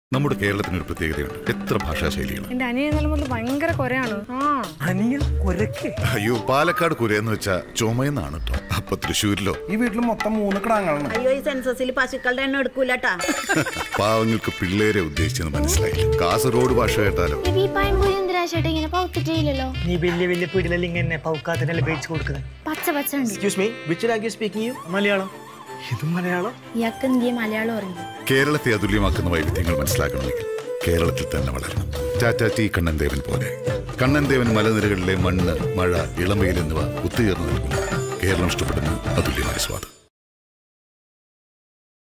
നമ്മുടെ കേരളത്തിന് ഒരു പ്രത്യേകതയുണ്ട് എത്ര ഭാഷാ ശൈലികൾ എന്റെ അനിയൻ ഇന്നലെ മുതൽ ഭയങ്കര കൊരയാണ് ആ അനിയൻ കൊരക്ക് അയ്യോ പാലക്കാട് കുരയെന്ന് വെച്ചാ ചുമയെന്നാണ് കേട്ടോ അപ്പൊ തൃശ്ശൂരിലോ ഈ വീട്ടിൽ മൊത്തം മൂന്ന് കിടാങ്ങളാണ് അയ്യോ ഈ സെൻസസിൽ പശുക്കളുടെ എണ്ണം എടുക്കൂലട്ടാ പാവങ്ങൾക്ക് പിള്ളേരെ ഉദ്ദേശിച്ചെന്ന് മനസ്സിലായില്ല കാസർഗോഡ് ഭാഷ കേട്ടാലോ ഈ പഴംപൊരി എന്തിനാ ചേട്ടാ ഇങ്ങനെ പൗത്തിട്ടില്ലല്ലോ നീ വലിയ വലിയ പീടിലെല്ലാം ഇങ്ങനെ പൗക്കാത്തിനല്ലേ പേടിച്ചു കൊടുക്കുന്നത് പച്ച പച്ച ഉണ്ട് excuse me which language speaking you Malayalam ഇത് മലയാളം ഇയാൾക്ക് എന്തിയെ മലയാളം അറിഞ്ഞു കേരളത്തെ അതുല്യമാക്കുന്ന വൈവിധ്യങ്ങൾ മനസ്സിലാക്കണമെങ്കിൽ കേരളത്തിൽ തന്നെ വളരണം ടാറ്റ ടി കണ്ണൻ ദേവൻ പോലെ കണ്ണൻ ദേവൻ മലനിരകളിലെ മണ്ണ് മഴ ഇളമയിൽ എന്നിവ ഒത്തുചേർന്ന് നിൽക്കുന്നു കേരളം ഇഷ്ടപ്പെടുന്ന അതുല്യമായ സ്വാദ്